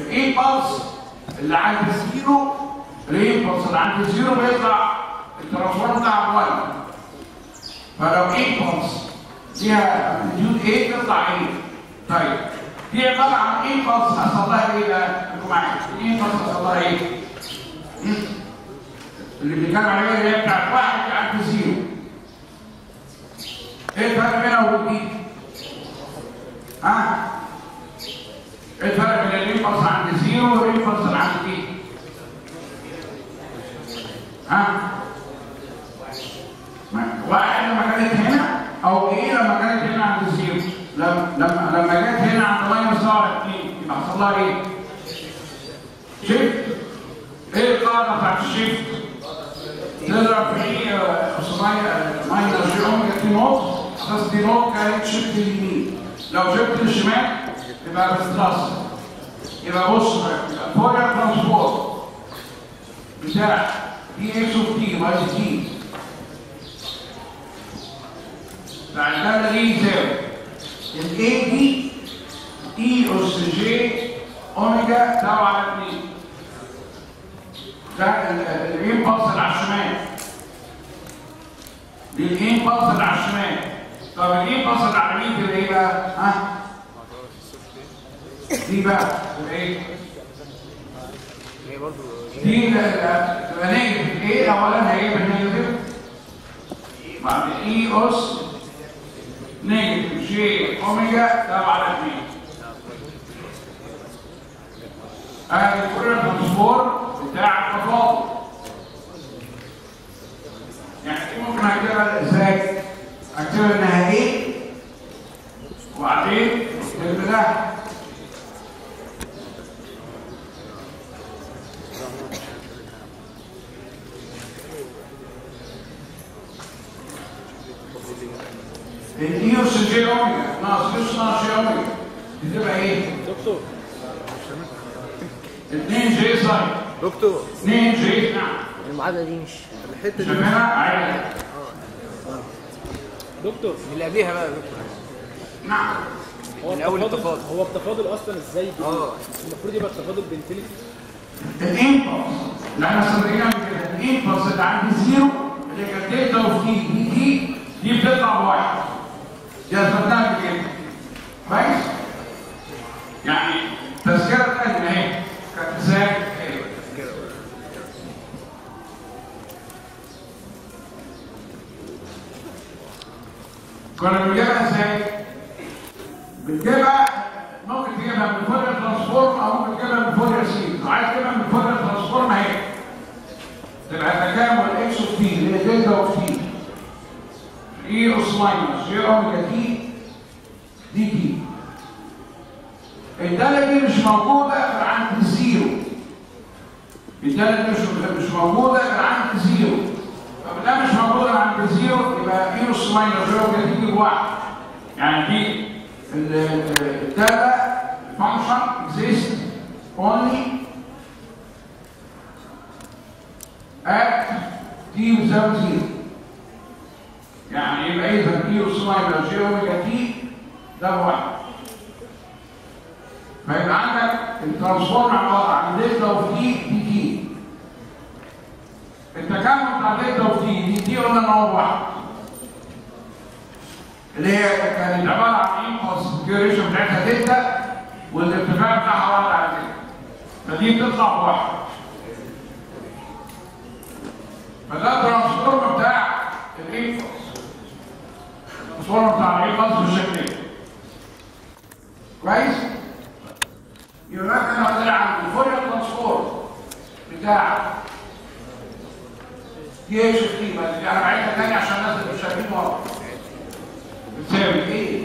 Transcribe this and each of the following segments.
الامبلس اللي عند الزيرو الامبلس اللي عند الزيرو بيطلع الترانسفورم بتاع 1 فلو امبلس فيها امبليتيود ايه تطلع ايه طيب دي عباره عن امبلس حصل لها ايه بقى؟ انتوا معايا الامبلس حصل لها ايه؟ مم. اللي بنتكلم عليها اللي هي بتاعت واحد عند زيرو ايه الفرق بينها وبين دي؟ ها؟ ايه الفرق بين الامبلس عند زيرو والامبلس اللي عند دي؟ ها؟ ما- واحد لما كانت هنا او ايه لما كانت هنا عند الزيرو لما لما لما جت هنا عند ماينس ار 2 يبقى حصل لها ايه؟ شيفت ايه القاعده بتاعت الشيفت؟ تضرب في ايه ماينس جي اوميجا تي نوت بس دي نوت كانت شيفت اليمين لو شفت للشمال يبقى بس يبقى بص بقى الفورير ترانسفورم بتاع دي اكس اوف تي ماينس تي بتاع الداله دي يساوي الاي دي اي اس جي اوميجا تاو على 2 ده الامبلس اللي على الشمال دي الامبلس اللي على الشمال طب الامبلس اللي على اليمين تبقى ايه بقى؟ ها؟ دي بقى تبقى ايه؟ هي برضه دي ال- ال- تبقى نيجاتيف ايه اولا هي بالنيجاتيف بعد اي اس نيجاتيف جي اوميجا تبع على 2 ادي الكورير ترانسفورم بتاع التفاضل يعني دي ممكن اكتبها ازاي؟ اكتبها انها ايه وبعدين اكتب لها الاي اس جي اوميجا ناقص اس ناقص جي اوميجا دي تبقى ايه؟ دكتور 2 جي ساين دكتور 2 جي نعم المعادله دي مش الحته دي شايفينها؟ عادي دكتور من اللي قبليها بقى يا دكتور نعم هو من أول التفاضل التفاضل. هو التفاضل اصلا ازاي بي- اه المفروض يبقى التفاضل بانفينيتي الامبلس اللي احنا سميناها من كده الامبلس اللي عند زيرو اللي كانت دلتا اوف تي دي تي دي بتطلع بواحد دي اثبتناها قبل كده كويس؟ يعني تذكره تانية اهي كانت ازاي؟ اهي. كنا بنجيبها ازاي؟ بنجيبها ممكن تجيبها من فورير ترانسفورم او ممكن تجيبها من فورير سيريز لو عايز تجيبها من فورير ترانسفورم اهي تبقى تكامل اكس اوف تي اللي هي دلتا اوف تي اي اس ماينس جي اوميجا تي دي تي الداله دي مش موجوده غير عند الزيرو الداله دي مش مش موجوده غير عند زيرو طب ده مش موجود غير عند الزيرو يبقى اي اس ماينس جي اوميجا تي بواحد يعني دي ال- ال- الداله function exist only at t يساوي زيرو يعني يبقى اذا تي اس ماينس جي اوميجا تي ده بواحد فيبقى عندك الترانسفورم عباره عن دلتا اوف تي دي تي التكامل بتاع دلتا اوف تي دي تي قلنا ان هو بواحد اللي هي كانت عباره عن امبلس الديوريشن بتاعتها دلتا والارتفاع بتاعها واحد على دلتا فدي بتطلع بواحد فده الترانسفورم بتاع الامبلس الترانسفورم بتاع الامبلس بالشكل ده كويس؟ يبقى احنا طلع عن الفورير ترانسفورم بتاع دي اتش اف تي بس انا بعيدها تاني عشان الناس اللي مش شايفين ورا بتساوي ايه؟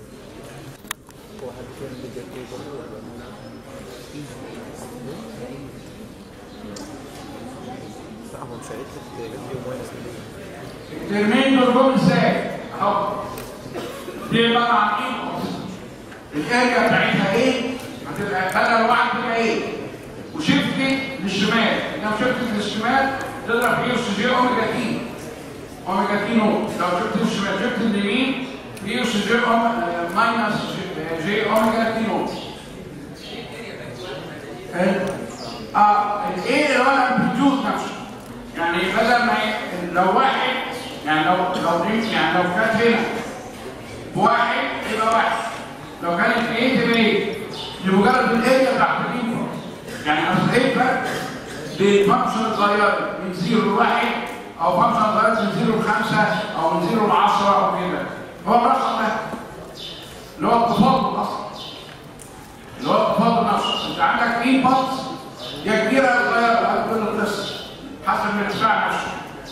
صح هو مش هيكتب جنبي وماينس الترمين دول جم ازاي؟ اهو دي عباره عن ايكوس الاريا بتاعتها ايه؟ هتبقى بدل واحد تبقى ايه؟ وشفت للشمال لو شفت للشمال تضرب ايه اس جي اوميجا تي اوميجا تي نوت لو شفت للشمال شفت اليمين ايه اس جي أوم- ماينس جي- جي اوميجا تي نوت ال- اه الايه اللي هو الامبليتيود نفسه يعني بدل ما ي- لو واحد يعني لو لو دي يعني لو كانت هنا بواحد يبقى واحد لو كانت ايه تبقى ايه لمجرد الايه بتاعت الانفر يعني اصل ايه فرق لفانكشن صغيره من 0 ل 1 او فانكشن صغيره من 0 ل 5 او من 0 ل 10 او كده هو الرقم ده اللي هو التفاضل اصلا اللي هو التفاضل نفسه انت عندك ايه بلس يا كبيره يا صغيره على كل القصه حسب الارتفاع نفسه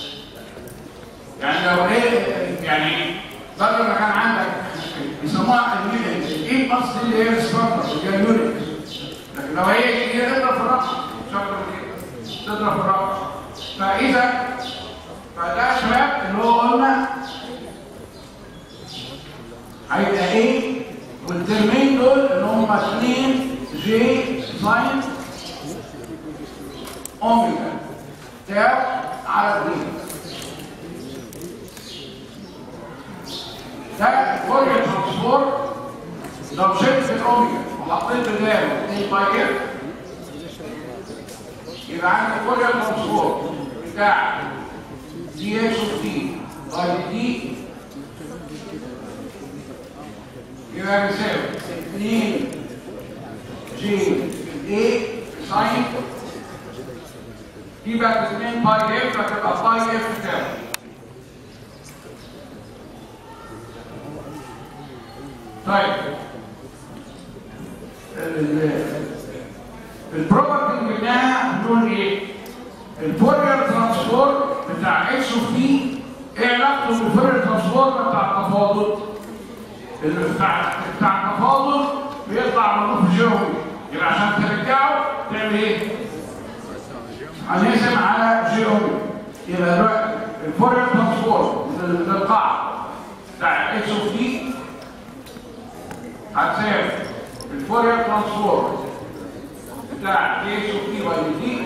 يعني لو ايه يعني بدل ما كان عندك يسموها الايه بلس دي اللي هي السبارتر اللي هي اليونت لكن لو هي كبيره اضرب في الرقم مش اكتر من كده تضرب في الرقم فاذا فده يا شباب اللي هو قلنا هيبقى ايه والترمين دول اللي هم 2 جي ساين اوميجا تاو على 2 ده فورير ترانسفورم لو شلت الاوميجا وحطيت اللاو 2 باي اف يبقى عندي فورير ترانسفورم بتاع دي اتش اوف تي باي دي يبقى بيساوي 2 جي اي ساين دي بقت 2 باي اف فتبقى باي اف كام؟ طيب البروبرتي بتاعها بنقول ايه؟ الفورير ترانسفورم بتاع اتش اوف تي ايه علاقته بالفورير ترانسفورم بتاع التفاضل؟ اللي بتاع بتاع التفاضل بيطلع منه جوي يبقى عشان ترجعه تعمل ايه؟ هنقسم على جيومي يبقى دلوقتي الفورير ترانسفورم للقاع بتاع اتش اوف تي هتساوي الفورير ترانسفورم بتاع دي اتش اوف تي باي دي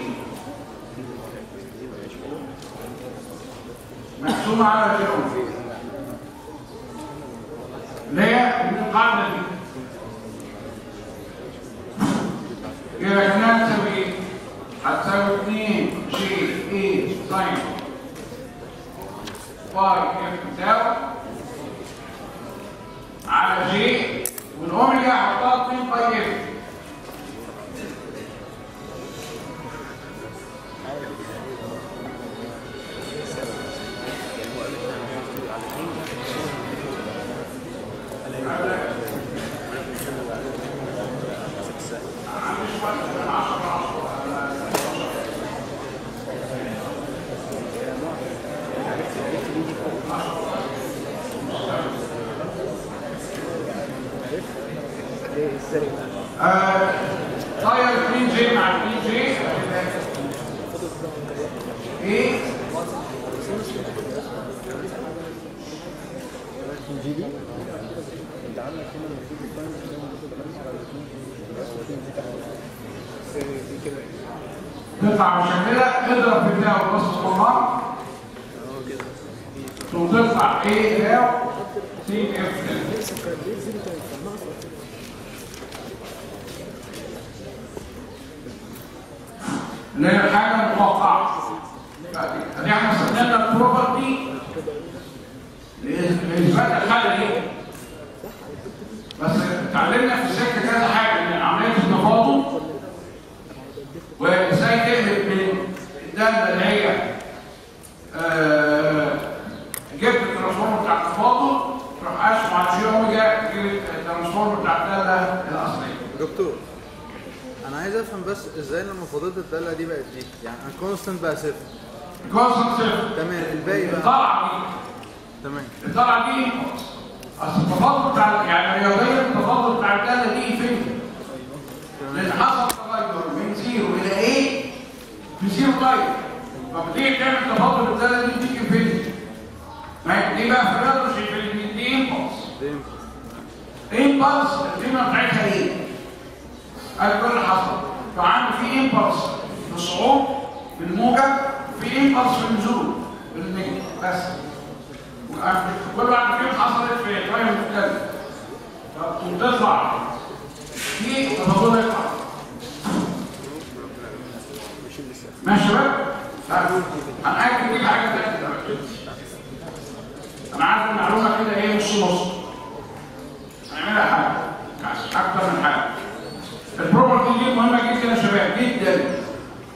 مقسومه على جيومي اللي هي القاعده دي يبقى كده تساوي ايه؟ هتساوي 2 جي اي ساين باي اف تساوي على جي والاوميجا هحطها 2 باي اف آه، طاير 2 جي مع 2 جي ايه تطلع مشكلة اضرب في ده وبص الصمام ثم تطلع ايه ده سي اف اللي هي الحاجة المتوقعة دي احنا استخدمنا البروبرتي لإثبات الحالة دي بس اتعلمنا في السكة كذا حاجة من عملية التفاضل وازاي تقلب من الدالة اللي هي آه، جبت الترانسفورم بتاع التفاضل تروح قاسم على جي اوميجا تجيب الترانسفورم بتاع الدالة الأصلية دكتور انا عايز افهم بس ازاي لما فضلت الداله دي بقت دي يعني الكونستنت بقى صفر كونسنت صفر تمام الباقي بقى الطلعة دي تمام الطلعة دي اصل التفاضل بتاع يعني رياضيا التفاضل بتاع الدالة دي فين؟ لان حصل تغير من زيرو الى ايه؟ في زيرو تايم فبتيجي تعمل تفاضل الدالة دي تيجي فين؟ ما هي دي بقى في الرياضة مش في دي امبلس ده ينفع امبلس القيمة بتاعتها ايه؟ قال كل اللي حصل فعنده في امبلس في الصعود في الموجب وفي امبلس في النزول بالنجم بس كل واحد فيهم حصلت في تايم مختلف فبتطلع في تفاضل يطلع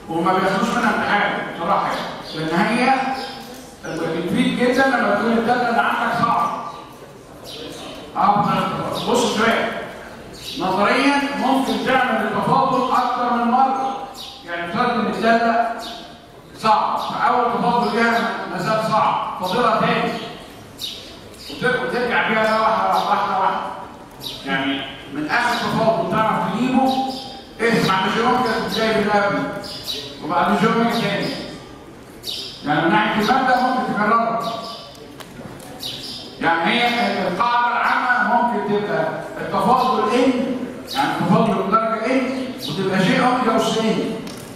وما بياخدوش منها امتحان بصراحه يعني لان هي بتفيد جدا لما تكون الداتا اللي عندك صعب اه بص شويه نظريا ممكن تعمل التفاضل اكتر من مره يعني فرض ان الداتا صعب فاول تفاضل ليها ما زال صعب فاضلها تاني وت- وترجع بيها بقى واحده واحده واحده واحده يعني من اخر تفاضل تعرف تجيبه اسمع مش ممكن جايب الابل وبعد جمله تاني يعني من ناحيه الماده ممكن تكررها يعني هي القاعده العامه ممكن تبقى التفاضل ان يعني التفاضل بدرجه ان وتبقى شيء اوميجا وسين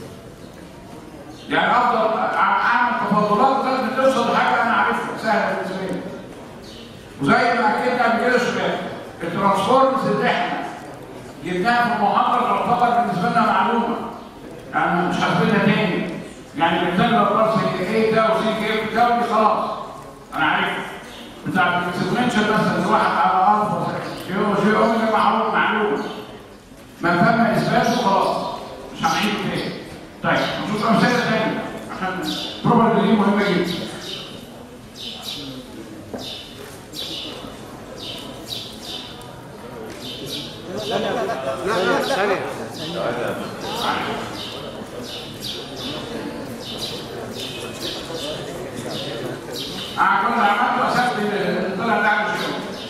يعني افضل اعمل تفاضلات لازم توصل لحاجه انا عارفها سهله بالنسبه لي وزي ما اكدنا قبل كده شويه الترانسفورمز اللي احنا جبناها في المحاضره تعتبر بالنسبه لنا معلومه يعني مش حاسبينها تاني يعني مثال الراس ايه ده وسي ايه ده ودي خلاص انا عارف بتاع الاكسبرينشال مثلا واحد على الفا شيء شيء اوميجا معروف معلومه ما تم اثباته خلاص مش هنعيده تاني طيب نشوف امثله تاني عشان بروبابل دي مهمه جدا لا لا ثانية انا كنت عملت وسبت طلع ده مش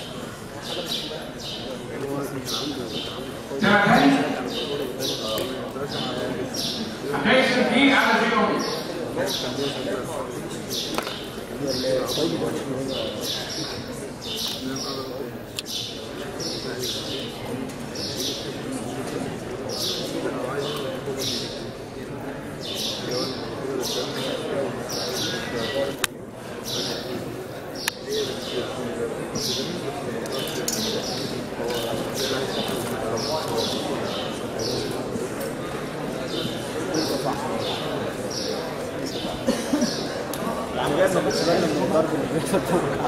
تمام تاني هتقسم دي على دي اوميجا يعني جاي ما خدش بالنا من الضرب اللي بيحصل ده.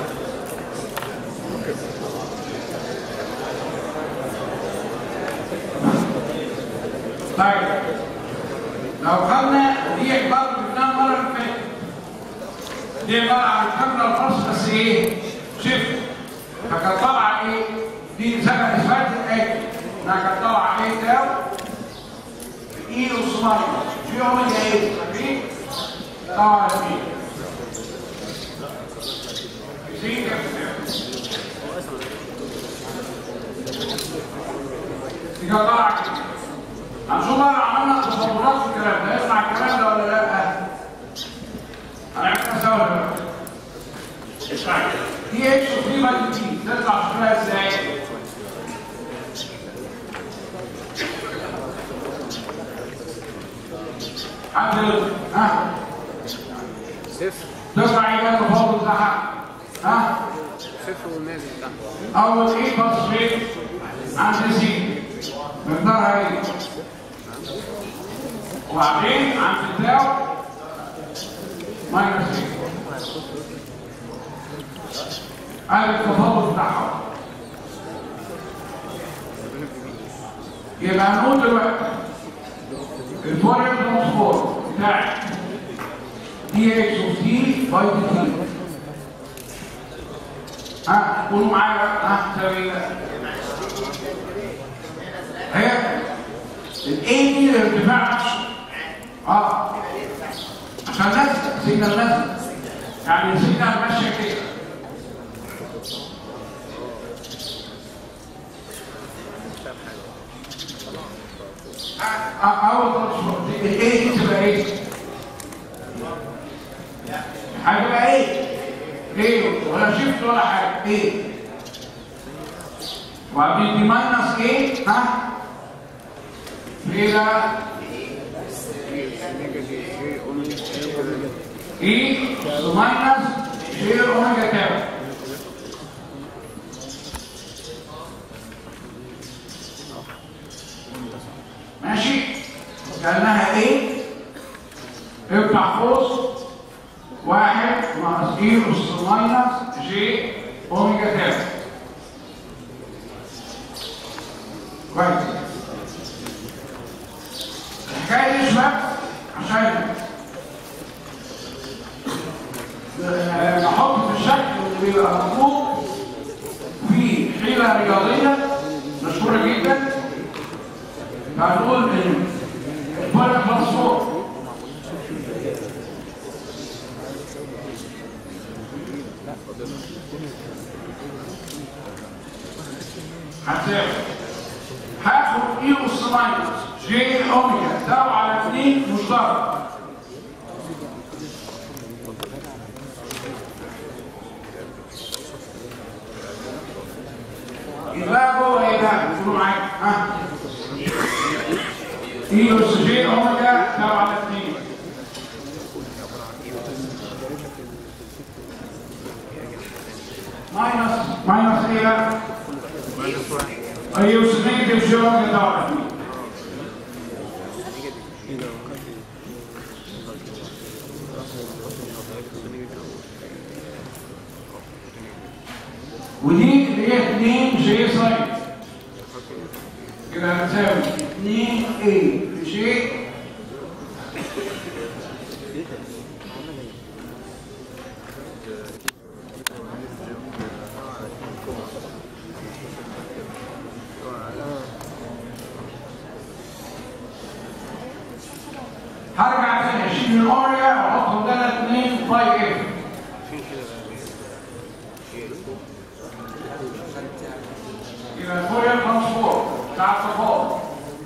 طيب لو خدنا دي عباره جبناها المره اللي فاتت دي عباره عن الكاميرا الخاص بس ايه؟ شفت فكانت طالعه ايه؟ دي سبب اثبات الاكل انها كانت طالعه ايه تاو ايه وصمايل في اوميجا ايه؟ فاكرين؟ طبعا ايه؟ سي دي كانت طالعه كده هنشوف بقى لو عملنا تصورات في الكلام ده يسمع الكلام ده ولا لا؟ هنعملها سوا دلوقتي. اسمع دي اتش وفي باي تي تطلع شكلها ازاي؟ حد يقول ها صفر تطلع ايه بقى التفاضل بتاعها؟ ها؟ صفر والنازل بتاعها اول ايه تصفيق عند سي مقدارها ايه؟ وبعدين عند التاو ماينس ايه؟ قال التفاضل بتاعها يبقى هنقول دلوقتي الفوريال ترانسفورم بتاع دي اكس اوف تي باي دي تي ها قولوا معايا بقى ها تساوي ايه هي الاي دي الارتفاع نفسه اه عشان نزل سيجنال نزل يعني السيجنال ماشيه كده آه، آه، اول ترانسفورم الاي دي تبقى ايه؟ هتبقى ايه؟ ايه ولا شفت ولا حاجه ايه وبعدين دي ماينس ايه ها ايه بقى ايه ماينس جي اوميجا تاو ماشي كانها ايه افتح قوس واحد ناقص اي اس ماينس جي اوميجا تاو كويس الحكايه دي يا شباب عشان فهنقول ان الفرق مقصور هتساوي هاخد اي اس ماينس جي اوميجا تساوي على 2 مشترك يبقى جوه ايه بقى؟ قولوا معايا ها اي اس جي اوميجا تساوي على 2 ماينس ماينس ايه بقى؟ اي اس نيجاتيف جي اوميجا تساوي على 2 ودي اللي هي 2 جي ساين كده هتساوي 2 اي في جي هرجع تاني اشيل من الاوميجا واحطهم ده 2 باي اف يبقى الفوريال ترانسفورم بتاع التفاضل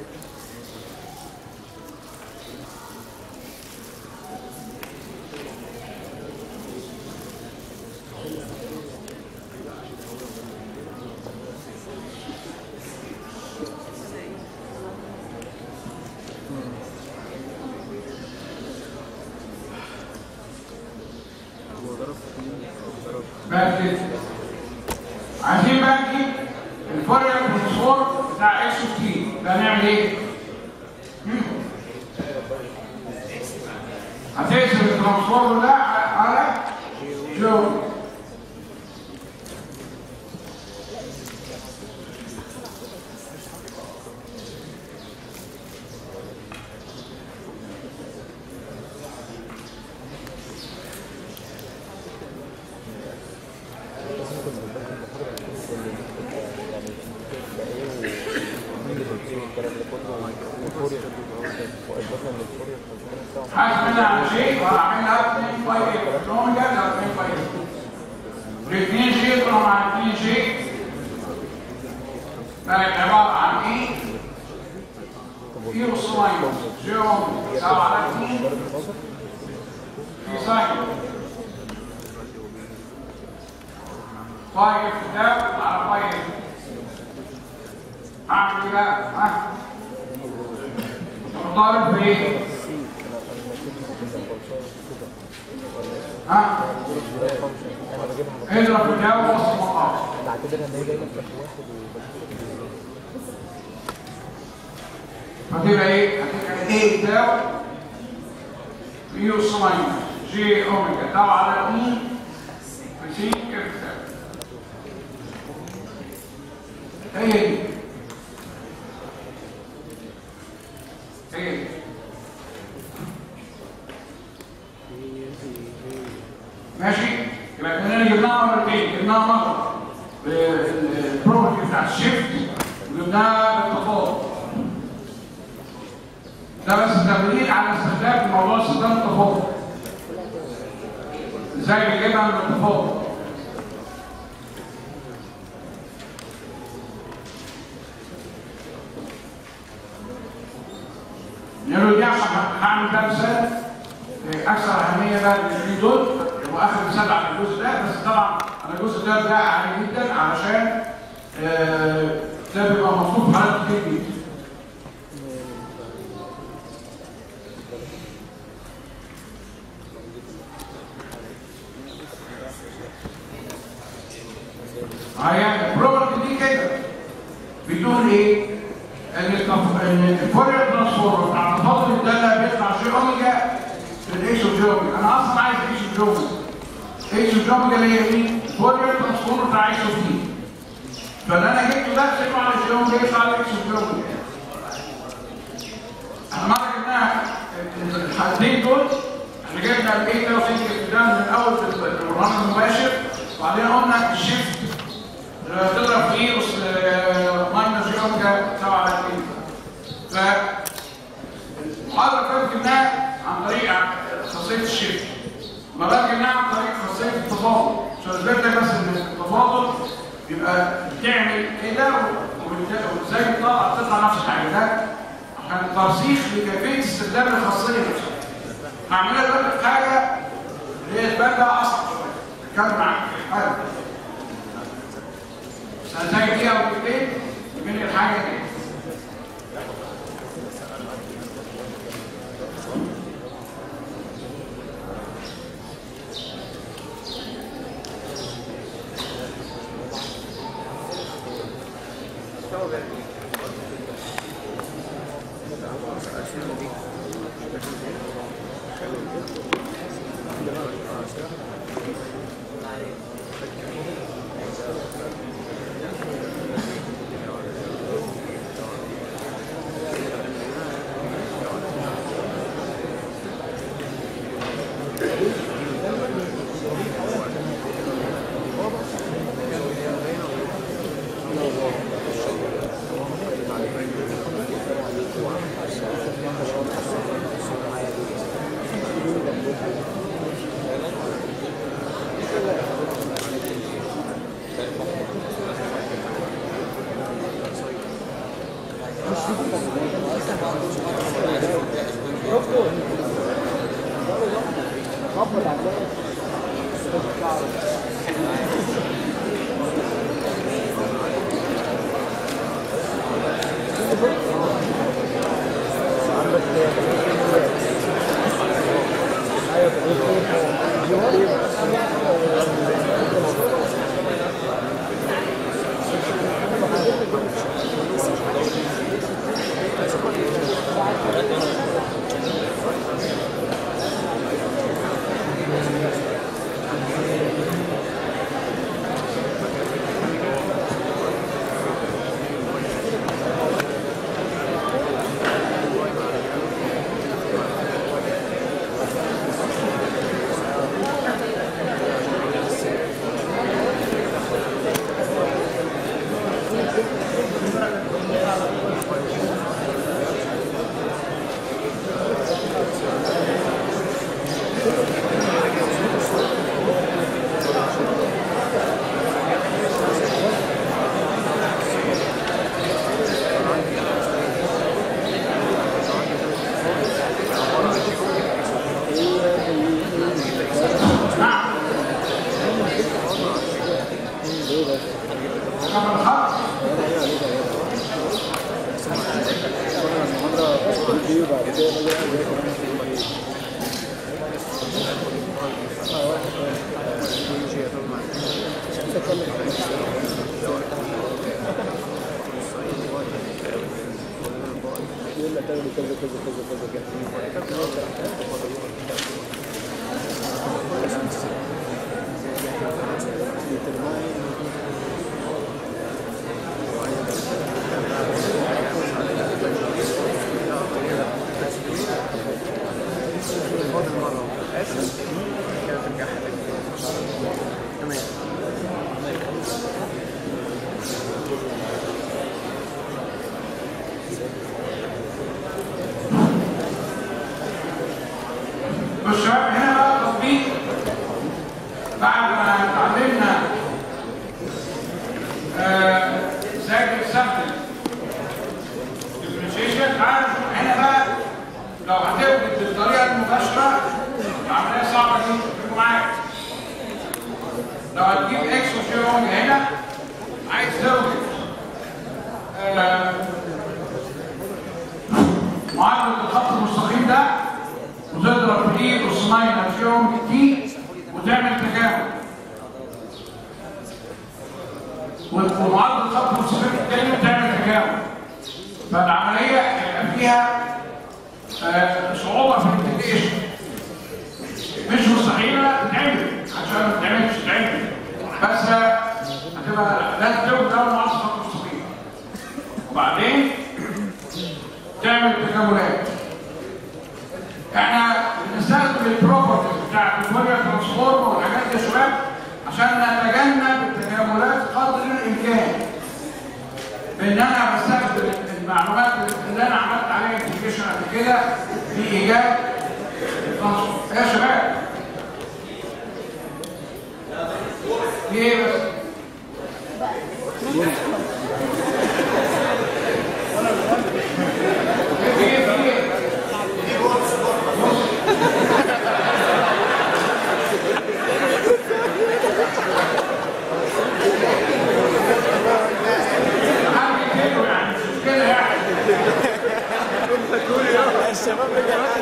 بقى كده عايزين بقى نجيب الفوريال ترانسفورم بتاع اكس وتي ده هنعمل ايه؟ مم. هتقسم الترانسفورم ده على جو عايز منها عن شيء وهعملها 2 باي اف لون جاب 2 باي اف والاثنين شيء طالما مع الاثنين شيء بقت عباره عن ايه؟ في وصلين جيوم سبعة على 2 في ساين باي اف ده على باي اف هعمل ايه بقى؟ ها؟ طالب بايه؟ ها؟ اضرب في الجو وصل مقام بعتبرها ان هي جايه في واحد هتبقى ايه؟ هتبقى ايه تاو يو ساين جي اوميجا تاو على 2 في سي اف تاو هي دي هي دي ماشي يبقى كنا جبناها مرتين جبناها مره بالبروبرتي بتاع الشيفت وجبناها بالتفاضل ده بس تمرين على استخدام موضوع استخدام التفاضل ازاي بنجيبها من التفاضل نقول دي عشان هعمل ده مثال اكثر اهميه بقى للاثنين دول يبقى اخر مثال على الجزء ده بس طبعا انا الجزء ده ده عالي جدا علشان آه، ده بيبقى مطلوب حالات كتير جدا هي البروبرتي دي كده بتقول ايه؟ ان التف- ان الفورير ترانسفورم بتاع التفاضل الداله بيطلع جي اوميجا في الاكس اوف جي اوميجا انا اصلا عايز اكس اوف جي اوميجا اكس اوف جي اوميجا اللي هي مين؟ الفورير ترانسفورم بتاع اكس اوف تي فاللي انا جبته ده سيبه على جي اوميجا يطلع على اكس اوف جي اوميجا احنا مره جبناها الحالتين دول احنا جبنا الايه ده وسنجل ده من الاول في الرقم المباشر وبعدين قلنا الشيفت تضرب في ايه بص ماينس جي اوميجا 7 على 2 ف المحاضره كانت جبناها عن طريق خاصيه الشيفت مرات جبناها عن طريق خاصيه التفاضل عشان اثبت لك بس ان التفاضل بيبقى بتعمل كده وبت- وازاي بتطلع تطلع نفس الحاجه ده عشان ترسيخ لكيفيه استخدام الخاصيه نفسها هعملها دلوقتي في حاجه اللي هي تبان بقى اصعب شويه اتكلم معاك في حاجه بس هتلاقي دقيقه او دقيقتين من الحاجه دي نعم كما الخط والشباب هنا بقى تطبيق بعد ما اتعلمنا آه، ازاي بنستخدم differentiation تعالى نشوف هنا بقى لو هتوجد بالطريقه المباشره العمليه صعبه دي خليكم معايا لو هتجيب اكس وشيرونج هنا عايز توجد آه، معادله الخط المستقيم ده وتضرب في ايد وصنايع فيهم دي وتعمل تكامل ومعدل الخط المستقيم التاني وتعمل تكامل فالعمليه هيبقى فيها آه، صعوبه في الانتجريشن مش مستحيله تتعمل عشان ما تتعملش تتعمل بس آه، هتبقى لازم تاخد اول معدل خط مستقيم وبعدين تعمل تكاملات احنا بنستخدم البروبرتيز بتاعت الفوريا ترانسفورم والحاجات دي يا شباب عشان نتجنب التكاملات قدر الامكان بان انا بستخدم المعلومات اللي انا عملت حاجه انتجريشن قبل كده في ايجاد ترانسفورم يا شباب في ايه بس؟ في ايه في ايه؟ حاجه كده يعني مش كده يعني الشباب اللي